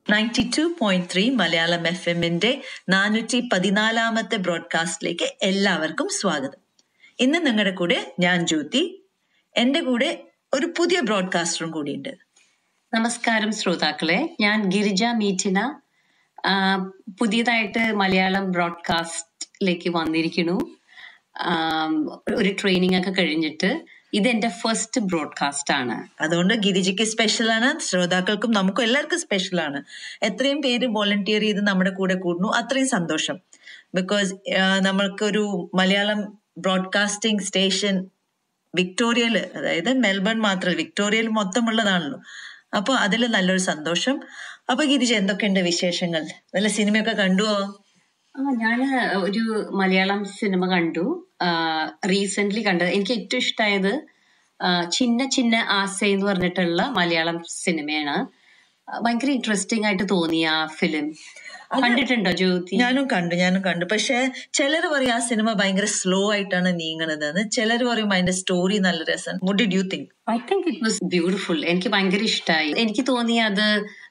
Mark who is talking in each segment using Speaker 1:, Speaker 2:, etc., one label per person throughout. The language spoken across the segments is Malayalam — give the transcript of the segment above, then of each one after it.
Speaker 1: ninety two point three Malayalam F എമ്മിന്റെ നാനൂറ്റി പതിനാലാമത്തെ ബ്രോഡ്കാസ്റ്റിലേക്ക് എല്ലാവർക്കും സ്വാഗതം ഇന്ന് നിങ്ങളുടെ കൂടെ ഞാൻ ജ്യോതി എന്റെ കൂടെ ഒരു പുതിയ ബ്രോഡ്കാസ്റ്ററും കൂടിയുണ്ട്
Speaker 2: നമസ്കാരം ശ്രോതാക്കളെ ഞാൻ ഗിരിജ മീറ്റിന ആ, പുതിയതായിട്ട് മലയാളം ബ്രോഡ്കാസ്റ്റിലേക്ക് വന്നിരിക്കുന്നു ആം, ഒരു ട്രെയിനിങ് ഒക്കെ കഴിഞ്ഞിട്ട് ഇത് എന്റെ ഫസ്റ്റ് ബ്രോഡ്കാസ്റ്റ് ആണ്
Speaker 1: അതുകൊണ്ട് ഗിരിജയ്ക്ക് സ്പെഷ്യലാണ് ശ്രോതാക്കൾക്കും നമുക്കും എല്ലാവർക്കും സ്പെഷ്യലാണ് എത്രയും പേര് വോളണ്ടിയർ ചെയ്ത് നമ്മുടെ കൂടെ കൂടുന്നു അത്രയും സന്തോഷം ബിക്കോസ് നമ്മൾക്കൊരു മലയാളം ബ്രോഡ്കാസ്റ്റിംഗ് സ്റ്റേഷൻ വിക്ടോറിയയിൽ അതായത് മെൽബൺ മാത്രമല്ല വിക്ടോറിയയിൽ മൊത്തമുള്ളതാണല്ലോ അപ്പോൾ അതിൽ നല്ലൊരു സന്തോഷം അപ്പൊ ഗിരിജ എന്തൊക്കെയുണ്ട് വിശേഷങ്ങൾ നല്ല സിനിമയൊക്കെ കണ്ടുവോ
Speaker 2: ആ ഞാൻ ഒരു മലയാളം സിനിമ കണ്ടു റീസെന്റ് കണ്ടത് എനിക്ക് ഏറ്റവും ഇഷ്ടമായത് ആ, ചിന്ന ചിന്ന ആസ എന്ന് പറഞ്ഞിട്ടുള്ള മലയാളം സിനിമയാണ് ആ, ഭയങ്കര ഇൻട്രസ്റ്റിംഗ് ആയിട്ട് തോന്നി ആ ഫിലിം കണ്ടിട്ടുണ്ടോ ജ്യോതി
Speaker 1: ഞാനും കണ്ടു ഞാനും കണ്ടു പക്ഷെ ചിലർ പറയും ആ സിനിമ ഭയങ്കര സ്ലോ ആയിട്ടാണ് നീങ്ങണതെന്ന് ചിലർ പറയും അതിന്റെ സ്റ്റോറി നല്ല രസം would did you think
Speaker 2: I think it was beautiful എനിക്ക് ഭയങ്കര ഇഷ്ടമായി എനിക്ക് തോന്നി അത്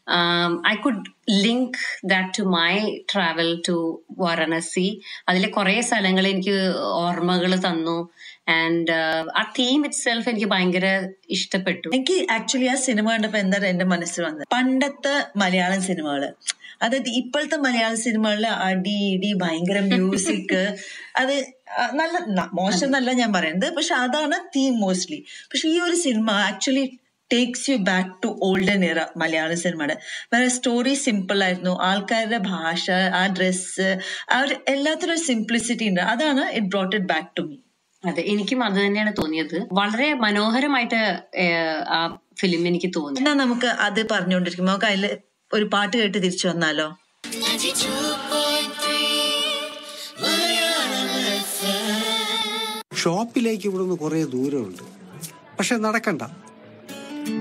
Speaker 2: I could link that to my travel to Varanasi അതിലെ കുറെ സ്ഥലങ്ങൾ എനിക്ക് ഓർമ്മകൾ തന്നു ആൻഡ് ആ തീം ഇറ്റ് സെൽഫ് എനിക്ക് ഭയങ്കര ഇഷ്ടപ്പെട്ടു
Speaker 1: എനിക്ക് ആക്ച്വലി ആ സിനിമ കണ്ടപ്പോ എന്താണ് എന്റെ മനസ്സിൽ വന്നത് പണ്ടത്തെ മലയാളം സിനിമകള് അതായത് ഇപ്പോഴത്തെ മലയാള സിനിമകളില് അടി ഇടി ഭയങ്കര മ്യൂസിക് അത് ആ, നല്ല ന- മോശം എന്നല്ല ഞാൻ പറയുന്നത് പക്ഷെ അതാണ് തീം മോസ്റ്റ്ലി പക്ഷെ ഈ ഒരു cinema actually takes you back to olden era മലയാള സിനിമയുടെ വേറെ സ്റ്റോറി സിമ്പിൾ ആയിരുന്നു ആൾക്കാരുടെ ഭാഷ ആ ഡ്രസ്സ് ആ ഒരു എല്ലാത്തിനും ഒരു സിംപ്ലിസിറ്റി ഉണ്ട് അതാണ് it brought it back to me
Speaker 2: അതെ എനിക്കും അത് തന്നെയാണ് തോന്നിയത് വളരെ മനോഹരമായിട്ട് ഏഹ്, ആ ഫിലിം എനിക്ക് തോന്നി
Speaker 1: എന്നാ നമുക്ക് അത് പറഞ്ഞുകൊണ്ടിരിക്കും നമുക്ക് അതിൽ ഒരു പാട്ട് കേട്ട് തിരിച്ചു വന്നാലോ
Speaker 3: ഷോപ്പിലേക്ക് ഇവിടുന്ന് കുറേ ദൂരമുണ്ട് പക്ഷെ നടക്കണ്ട